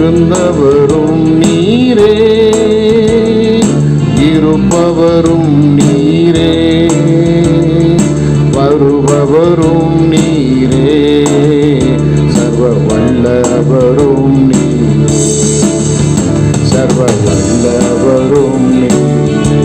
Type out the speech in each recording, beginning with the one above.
இருந்தவரும் நீரே இருப்பவரும் நீரே வருபவரும் நீரே சர்வ வல்லவரும் நீரே சர்வ வல்லவரும் நீரே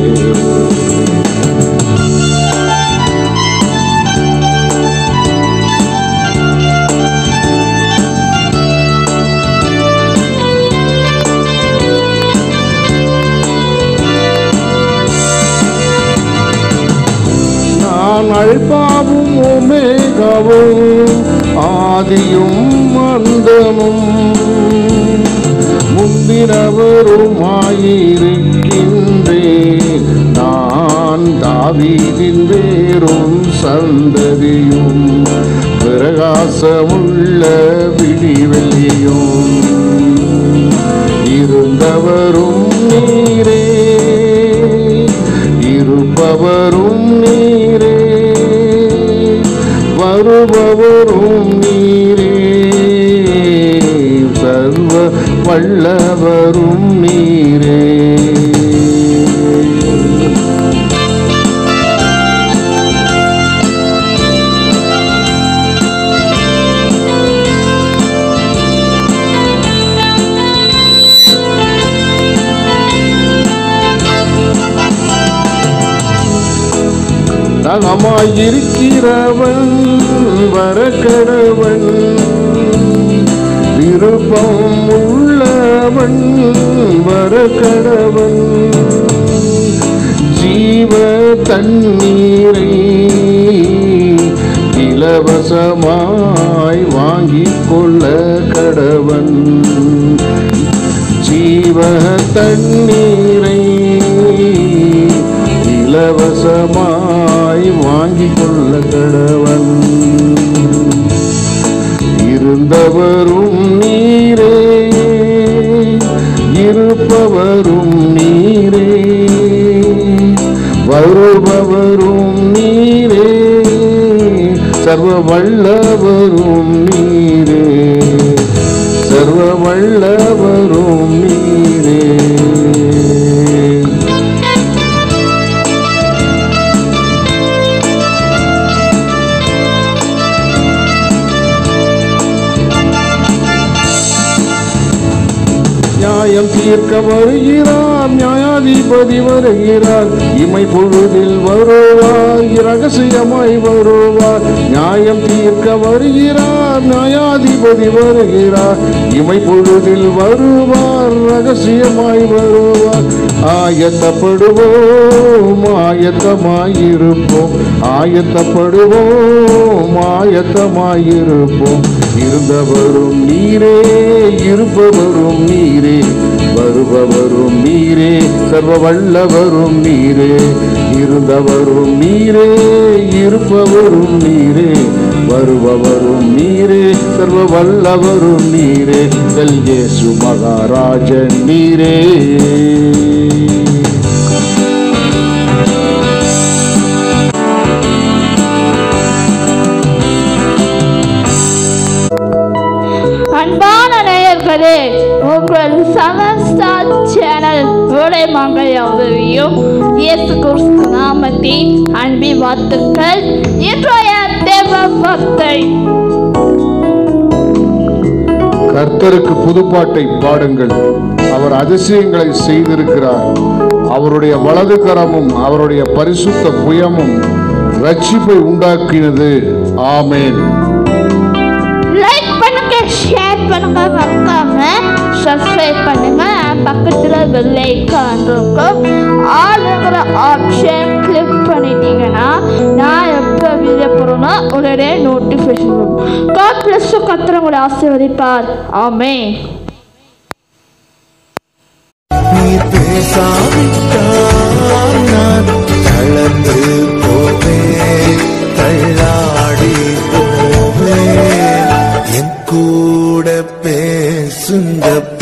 நான் அல்பாவும் ஒமேகாவும் ஆதியும் அந்தமும் முந்தினவருமாயிருக்கின்றேன் நான் தாவீதின் வேறும் சந்ததியும் பிரகாசமுள்ள விடிவெளியும் இருந்தவரும் நீரே இருப்பவரும் நீரே வருபவரும் நீரே சர்வ வல்லவரும் நீரே நலமாயிருக்கிறவன் வரக்கடவன் விருப்பம் உள்ளவன் வரக்கடவன் ஜீவ தண்ணீரை இலவசமாய் வாங்கிக் கொள்ள கடவன் ஜீவ தண்ணீரை இலவசமாய் வாங்கிக் கொள்ள கடவன் இருந்தவரும் நீரே இருப்பவரும் நீரே வருபவரும் நீரே சர்வ வல்லவரும் நீரே சர்வ வல்லவரும் நீரே நியாயம் தீர்க்க வருகிறார் நியாயாதிபதி வருகிறார் இமை பொழுதில் வருவார் இரகசியமாய் வருவார் நியாயம் தீர்க்க வருகிறார் நியாயாதிபதி வருகிறார் இமை பொழுதில் வருவார் ரகசியமாய் வருவார் ஆயத்தப்படுவோம் ஆயத்தமாயிருப்போம் ஆயத்தப்படுவோம் ஆயத்தமாயிருப்போம் இருந்தவரும் நீரே இருப்பவரும் நீரே வருபவரும் நீரே சர்வ வல்லவரும் நீரே இருந்தவரும் நீரே இருப்பவரும் நீரே வருபவரும் நீரே சர்வ வல்லவரும் நீரே கல்யேசு மகாராஜன் நீரே அன்பான நேயர்களே உங்கள் சமஸ்தா சேனல் விளைமங்கை உதவியும் இயேசு கிறிஸ்து நாமத்தின் அன்பின் வாழ்த்துக்கள் இன்றைய தேவ பக்தை கர்த்தருக்கு புதுப்பாட்டை பாடுங்கள் அவர் அதிசயங்களை செய்திருக்கிறார் அவருடைய வலது கரமும் அவருடைய பரிசுத்த புயமும் ரட்சிப்பை உண்டாக்கினது ஆமேன் லைக் பண்ணுங்க ஷேர் பண்ணுங்க மறக்காம சப்ஸ்கிரைப் பண்ணுங்க பக்கத்துல பெல் ஐக்கான் இருக்கும் ஆளுங்கிற ஆப்ஷன் கிளிக் பண்ணிட்டீங்கன்னா நான் எப்போ வீடியோ போடுறேன்னா உடனே நோட்டிஃபிகேஷன் வரும் காட் பிளஸ் கத்திரங்களை ஆசீர்வதிப்பார் ஆமே நீர் பேசாவிட்டால் நான் தளர்ந்து போவேன் தள்ளாடி போவேன் என் கூட பேசுங்க